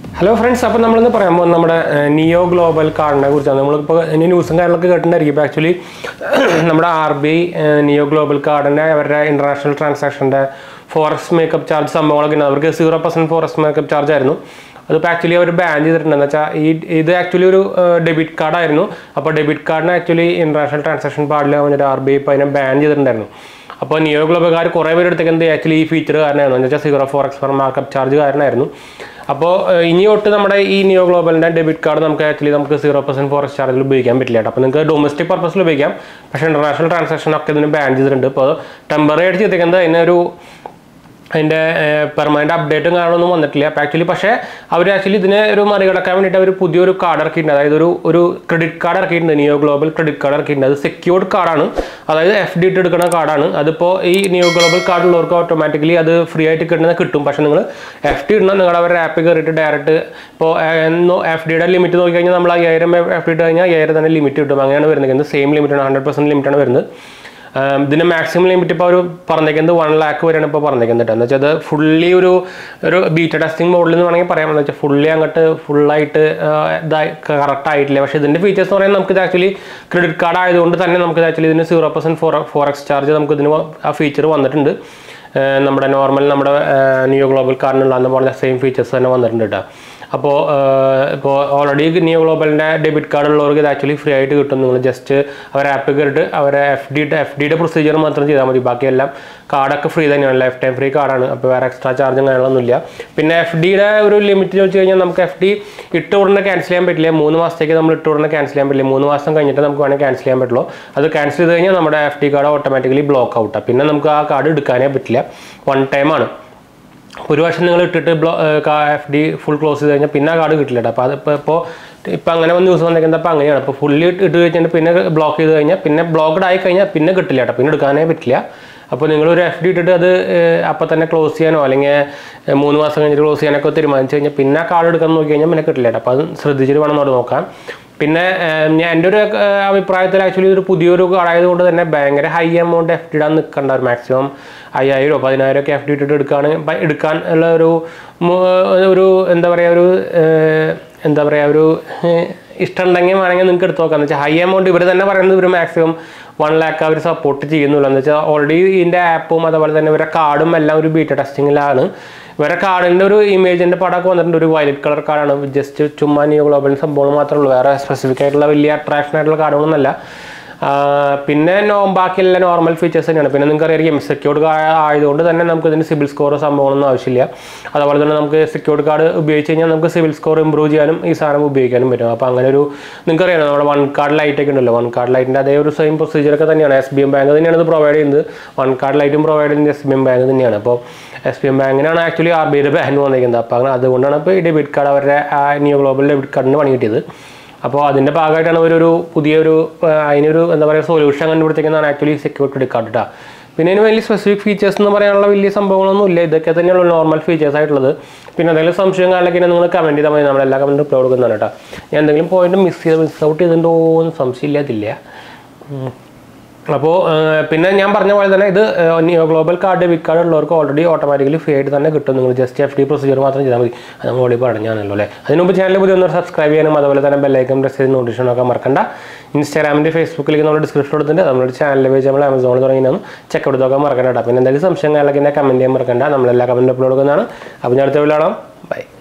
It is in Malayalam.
ഹലോ ഫ്രണ്ട്സ് അപ്പോൾ നമ്മളിന്ന് പറയാൻ പോകുന്നത് നമ്മുടെ ഏഹ്, നിയോ ഗ്ലോബൽ കാർഡിനെ കുറിച്ചാണ് നമ്മളിപ്പോൾ ഇനി ന്യൂസും കാര്യങ്ങളൊക്കെ കേട്ടിട്ടുണ്ടായിരിക്കും ഇപ്പോൾ ആക്ച്വലി നമ്മുടെ R B I neo global കാർഡിൻ്റെ അവരുടെ ഇൻ്റർനാഷണൽ ട്രാൻസാക്ഷൻ്റെ ഫോറസ്റ്റ് മേക്കപ്പ് ചാർജ് സംഭവങ്ങളൊക്കെ ഉണ്ട് അവർക്ക് zero percent forex markup charge ആയിരുന്നു അതിപ്പോൾ ആക്ച്വലി അവർ ബാൻ ചെയ്തിട്ടുണ്ട് എന്ന് വെച്ചാൽ ഈ ഇത് ആക്ച്വലി ഒരു ഡെബിറ്റ് കാർഡായിരുന്നു അപ്പോൾ ഡെബിറ്റ് കാർഡിന് ആക്ച്വലി ഇൻ്റർനാഷണൽ ട്രാൻസാക്ഷൻ പാടില്ല പറഞ്ഞിട്ട് ആർ ബി ഐ ഇപ്പോൾ അതിനെ ബാൻ ചെയ്തിട്ടുണ്ടായിരുന്നു അപ്പോൾ നിയോ ഗ്ലോബൽകാർ കുറേ പേര് എടുത്തേക്ക് എന്ത് ആക്ച്വലി ഈ ഫീച്ചർ കാരണമായിരുന്നു എന്ന് വെച്ചാൽ zero forex markup charge കാരണമായിരുന്നു അപ്പോൾ ഏഹ്, ഇനി തൊട്ട് നമ്മുടെ ഈ നിയോ ഗ്ലോബലിൻ്റെ ഡെബിറ്റ് കാർഡ് നമുക്ക് ആക്ച്വലി നമുക്ക് സീറോ പെർസെൻറ്റ് ഫോറസ്റ്റ് ചാർജിൽ ഉപയോഗിക്കാൻ പറ്റില്ല കേട്ടോ അപ്പോൾ നിങ്ങൾക്ക് ഡൊമസ്റ്റിക് പർപ്പസിൽ ഉപയോഗിക്കാം പക്ഷേ ഇൻ്റർനാഷണൽ ട്രാൻസാക്ഷൻ ഒക്കെ ഇതിന് ബാൻ ചെയ്തിട്ടുണ്ട് ഇപ്പോൾ ടെമ്പററി ആയിട്ട് ചെയ്തേക്കുന്നത് അതിനൊരു അതിൻ്റെ പെർമനൻറ്റ് അപ്ഡേറ്റും കാര്യങ്ങളൊന്നും വന്നിട്ടില്ല അപ്പോൾ ആക്ച്വലി പക്ഷേ അവർ ആക്ച്വലി ഇതിനെ ഒരു മറികടക്കാൻ വേണ്ടിയിട്ട് അവർ പുതിയൊരു കാർഡ് ഇറക്കിയിട്ടുണ്ട് അതായത് ഒരു ഒരു ക്രെഡിറ്റ് കാർഡ് ഇറക്കിയിട്ടുണ്ട് നിയോ ഗ്ലോബൽ ക്രെഡിറ്റ് കാർഡ് ഇറക്കിയിട്ടുണ്ട് അത് സെക്യൂർഡ് കാർഡാണ് അതായത് എഫ് ഡി ഇട്ട് എടുക്കുന്ന കാർഡാണ് അതിപ്പോൾ ഈ നിയോ ഗ്ലോബൽ കാർഡ് ഉള്ളവർക്ക് ഓട്ടോമാറ്റിക്കലി അത് ഫ്രീ ആയിട്ട് കിട്ടുന്നത് കിട്ടും പക്ഷേ നിങ്ങൾ എഫ് ഡി ഇടണം നിങ്ങളുടെ അവരുടെ ആപ്പിൽ കയറിയിട്ട് ഡയറക്റ്റ് ഇപ്പോൾ എഫ് ഡിയുടെ ലിമിറ്റ് നോക്കി കഴിഞ്ഞാൽ നമ്മൾ അയ്യായിരം എഫ് ഡി ഇട്ട് കഴിഞ്ഞാൽ അയ്യായിരം തന്നെ ലിമിറ്റ് കിട്ടും അങ്ങനെയാണ് വരുന്നത് സെയിം ലിമിറ്റാണ് ഹൺഡ്രഡ് പെർസെൻറ്റ് ലിമിറ്റാണ് വരുന്നത് ആം, ഇതിന്റെ മാക്സിമം ലിമിറ്റ് ഇപ്പോൾ അവർ പറഞ്ഞേക്കുന്നത് വൺ ലാക്ക് വരെയാണ് ഇപ്പോൾ പറഞ്ഞേക്കുന്നത് കേട്ടോ എന്ന് വെച്ചാൽ അത് ഫുള്ളി ഒരു ഒരു ബീറ്റ ടെസ്റ്റിംഗ് മോഡൽ എന്ന് വേണമെങ്കിൽ പറയാം എന്ന് വെച്ചാൽ ഫുള്ളി അങ്ങോട്ട് ഫുള്ളായിട്ട് ഇതായി കറക്റ്റ് ആയിട്ടില്ല പക്ഷേ ഇതിന്റെ ഫീച്ചേഴ്സ് എന്ന് പറയുന്നത് നമുക്ക് ആക്ച്വലി ക്രെഡിറ്റ് കാർഡ് ആയതുകൊണ്ട് തന്നെ നമുക്ക് ആക്ച്വലി ഇതിന് zero percent for forex charge നമുക്ക് ഇതിന് ആ ഫീച്ചർ വന്നിട്ടുണ്ട് ആ, നമ്മുടെ നോർമൽ നമ്മുടെ നിയോ ഗ്ലോബൽ കാർഡിനുള്ള എന്ന് പറഞ്ഞ സെയിം ഫീച്ചേഴ്സ് തന്നെ വന്നിട്ടുണ്ട് കേട്ടോ അപ്പോൾ ഇപ്പോൾ ഓൾറെഡി നിയോ ഗ്ലോബലിൻ്റെ ഡെബിറ്റ് കാർഡ് ഉള്ളവർക്ക് ഇത് ആക്ച്വലി ഫ്രീ ആയിട്ട് കിട്ടും നിങ്ങൾ ജസ്റ്റ് അവർ ആപ്പ് കയറിയിട്ട് അവരെ എഫ് ഡി എഫ് ഡിയുടെ പ്രൊസീജിയർ മാത്രം ചെയ്താൽ മതി ബാക്കിയെല്ലാം കാർഡൊക്കെ ഫ്രീ തന്നെയാണ് ലൈഫ് ടൈം ഫ്രീ കാർഡാണ് അപ്പോൾ വേറെ എക്സ്ട്രാ ചാർജും കാര്യങ്ങളൊന്നുമില്ല പിന്നെ എഫ് ഡിയുടെ ഒരു ലിമിറ്റ് ചോദിച്ചു കഴിഞ്ഞാൽ നമുക്ക് എഫ് ഡി ഇട്ട് ഉടനെ ക്യാൻസൽ ചെയ്യാൻ പറ്റില്ല മൂന്ന് മാസത്തേക്ക് നമ്മൾ ഇട്ട് ഉടനെ ക്യാൻസൽ ചെയ്യാൻ പറ്റില്ല മൂന്ന് മാസം കഴിഞ്ഞിട്ട് നമുക്ക് വേണമെങ്കിൽ ക്യാൻസൽ ചെയ്യാൻ പറ്റുള്ളൂ അത് ക്യാൻസൽ ചെയ്ത് കഴിഞ്ഞാൽ നമ്മുടെ F D card automatically block ഔട്ടാണ് പിന്നെ നമുക്ക് ആ കാർഡ് എടുക്കാനേ പറ്റില്ല വൺ ടൈമാണ് ഒരു വർഷം നിങ്ങൾ ഇട്ടിട്ട് ബ്ലോ എഫ് ഡി ഫുൾ ക്ലോസ് ചെയ്ത് കഴിഞ്ഞാൽ പിന്നെ ആ കാർഡ് കിട്ടില്ല അപ്പോൾ അതിപ്പോൾ ഇപ്പോൾ ഇപ്പോൾ അങ്ങനെ വന്ന് ന്യൂസ് വന്നേക്കുന്നത് അപ്പോൾ അങ്ങനെയാണ് അപ്പോൾ ഫുള്ളി ഇട്ട് കഴിഞ്ഞിട്ട് പിന്നെ ബ്ലോക്ക് ചെയ്ത് കഴിഞ്ഞാൽ പിന്നെ ബ്ലോക്ക്ഡ് ആയി കഴിഞ്ഞാൽ പിന്നെ കിട്ടില്ല കേട്ടോ പിന്നെ എടുക്കാനേ പറ്റില്ല അപ്പോൾ നിങ്ങളൊരു എഫ് ഡി ഇട്ടിട്ട് അത് അപ്പോൾ തന്നെ ക്ലോസ് ചെയ്യാനോ അല്ലെങ്കിൽ ഏഹ്, മൂന്ന് മാസം കഴിഞ്ഞിട്ട് ക്ലോസ് ചെയ്യാനൊക്കെ തീരുമാനിച്ചു കഴിഞ്ഞാൽ പിന്നെ ആ കാർഡ് എടുക്കാൻ നോക്കി കഴിഞ്ഞാൽ പിന്നെ കിട്ടില്ല കേട്ടോ അപ്പോൾ അത് ശ്രദ്ധിച്ചിട്ട് വേണം അവിടെ നോക്കാം പിന്നെ ഏഹ്, ഞാൻ എൻ്റെ ഒരു ഏഹ്, അഭിപ്രായത്തിൽ ആക്ച്വലി ഒരു പുതിയൊരു കാർഡായത് കൊണ്ട് തന്നെ ഭയങ്കര ഹൈ എമൗണ്ട് എഫ് ഡി ഇടാൻ നിൽക്കണ്ട ഒരു മാക്സിമം അയ്യായിരോ പതിനായിരം ഒക്കെ എഫ് ഡി ഇട്ടിട്ട് എടുക്കുകയാണ് പ- എടുക്കാൻ ഉള്ള ഒരു മു- ഒരു എന്താ പറയുക ഒരു ഏഹ്, എന്താ പറയുക ഒരു ഏഹ്, ഇഷ്ടമുണ്ടെങ്കിൽ വേണമെങ്കിൽ നിങ്ങൾക്ക് എടുത്ത് നോക്കാം എന്ന് വെച്ചാൽ ഹൈ എമൗണ്ട് ഇവർ തന്നെ പറയുന്നത് ഇവർ മാക്സിമം വൺ ലാക്ക് അവർ സപ്പോർട്ട് ചെയ്യുന്നില്ല എന്ന് വെച്ചാൽ ഓൾറെഡി ഇതിൻ്റെ ആപ്പും അതുപോലെ തന്നെ ഇവരുടെ കാർഡും എല്ലാം ഒരു ബീറ്റ ടെസ്റ്റിങ്ങിലാണ് ഇവരുടെ കാർഡിൻ്റെ ഒരു ഇമേജിൻ്റെ പടമൊക്കെ വന്നിട്ടുണ്ട് ഒരു വയലറ്റ് കളർ കാർഡാണ് ജസ്റ്റ് ചുമ്മാ നിയോ ഗ്ലോബൽ സംഭവം മാത്രമേ ഉള്ളൂ വേറെ സ്പെസിഫിക് ആയിട്ടുള്ള വലിയ അട്രാക്ഷൻ ആയിട്ടുള്ള കാർഡുകളൊന്നുമല്ല ആ, പിന്നെ നോ ബാക്കിയുള്ള നോർമൽ ഫീച്ചേഴ്സ് തന്നെയാണ് പിന്നെ നിങ്ങൾക്ക് അറിയാം സെക്യൂർഡ് ആയതുകൊണ്ട് തന്നെ നമുക്ക് ഇതിന് സിബിൽ സ്കോർ സംഭവങ്ങളൊന്നും ആവശ്യമില്ല അതുപോലെ തന്നെ നമുക്ക് സെക്യൂർഡ് കാർഡ് ഉപയോഗിച്ച് കഴിഞ്ഞാൽ നമുക്ക് സിവിൽ സ്കോർ ഇമ്പ്രൂവ് ചെയ്യാനും ഈ സാധനം ഉപയോഗിക്കാനും പറ്റും അപ്പോൾ അങ്ങനെ ഒരു നിങ്ങൾക്ക് അറിയാം നമ്മുടെ വൺ കാർഡ് ലൈറ്റ് ഒക്കെ ഉണ്ടല്ലോ വൺ കാർഡ് ലൈറ്റിൻ്റെ അതേ ഒരു സെയിം പ്രൊസീജിയർ ഒക്കെ തന്നെയാണ് എസ് ബി എം ബാങ്ക് തന്നെയാണ് ഇത് പ്രൊവൈഡ് ചെയ്യുന്നത് വൺ കാർഡ് ലൈറ്റും പ്രൊവൈഡ് ചെയ്യുന്നത് എസ് ബി എം ബാങ്ക് തന്നെയാണ് അപ്പോൾ എസ് ബി എം ബാങ്കിനാണ് ആക്ച്വലി ആർ ബി ഐയുടെ ബാൻ വന്നിരിക്കുന്നത് അപ്പോൾ അങ്ങനെ അതുകൊണ്ടാണ് ഇപ്പോൾ ഈ ഡെബിറ്റ് കാർഡ് അവരുടെ ആ നിയോ ഗ്ലോബൽ ഡെബിറ്റ് കാർഡിന് പണി കിട്ടിയത് അപ്പോൾ അതിൻ്റെ ഭാഗമായിട്ടാണ് അവരൊരു പുതിയൊരു ആ, അതിനൊരു എന്താ പറയുക സൊല്യൂഷൻ കണ്ടുപിടിച്ചിരിക്കുന്നതാണ് ആക്ച്വലി സെക്യൂർ ക്രെഡിറ്റ് കാർഡ് കേട്ടോ പിന്നെ ഇതിന് വലിയ സ്പെസിഫിക് ഫീച്ചേഴ്സ് എന്ന് പറയാനുള്ള വലിയ സംഭവങ്ങളൊന്നും ഇല്ല ഇതൊക്കെ തന്നെയുള്ള നോർമൽ ഫീച്ചേഴ്സ് ആയിട്ടുള്ളത് പിന്നെ എന്തെങ്കിലും സംശയം കാര്യങ്ങളൊക്കെ നിങ്ങൾ കമൻറ്റ് ചെയ്താൽ മതി നമ്മളെല്ലാ കമൻറ്റും റിപ്ലൈ കൊടുക്കുന്നതാണ് കേട്ടോ ഞാൻ എന്തെങ്കിലും പോയിന്റ് മിസ് ചെയ്ത് മിസ് ഔട്ട് ചെയ്തിട്ടുണ്ടോ എന്ന് സംശയമില്ല അതില്ല ഉം. അപ്പോൾ പിന്നെ ഞാൻ പറഞ്ഞ പോലെ തന്നെ ഇത് neo global card debit card ഉള്ളവർക്ക് ഓൾറെഡി ഓട്ടോമാറ്റിക്കലി ഫ്രീ ആയിട്ട് തന്നെ കിട്ടും നിങ്ങൾ ജസ്റ്റ് എഫ് ഡി പ്രൊസീജിയർ മാത്രം ചെയ്താൽ മതി അത് നമ്മൾ ഓൾറെഡി പറഞ്ഞാണല്ലോ അല്ലേ അതിന് മുമ്പ് ചാനൽ പുതിയ ഒന്ന് സബ്സ്ക്രൈബ് ചെയ്യാനും അതുപോലെ തന്നെ ബെല്ലൈക്കൻ പ്രസ് ചെയ്ത് നോട്ടിഫിക്കേഷൻ ഒക്കെ മറക്കണ്ട ഇൻസ്റ്റാഗ്രാമിൻ്റെ ഫേസ്ബുക്കിലേക്ക് നമ്മൾ ഡിസ്ക്രിപ്ഷൻ കൊടുത്തിട്ടുണ്ട് നമ്മുടെ ചാനൽ പേജ് നമ്മൾ ആമസോണിൽ തുടങ്ങിയാണ് ചെക്ക് ഔട്ട് നോക്കാൻ മറക്കണ്ട കേട്ടോ പിന്നെ എന്തെങ്കിലും സംശയം കാര്യങ്ങളൊക്കെ കമൻറ്റ് ചെയ്യാൻ മറക്കണ്ട നമ്മളെല്ലാ കമൻറ്റ് അപ്ലോഡ് കൊടുക്കുന്നതാണ് അപ്പോൾ ഞാൻ അടുത്ത വീടാണ് ബൈ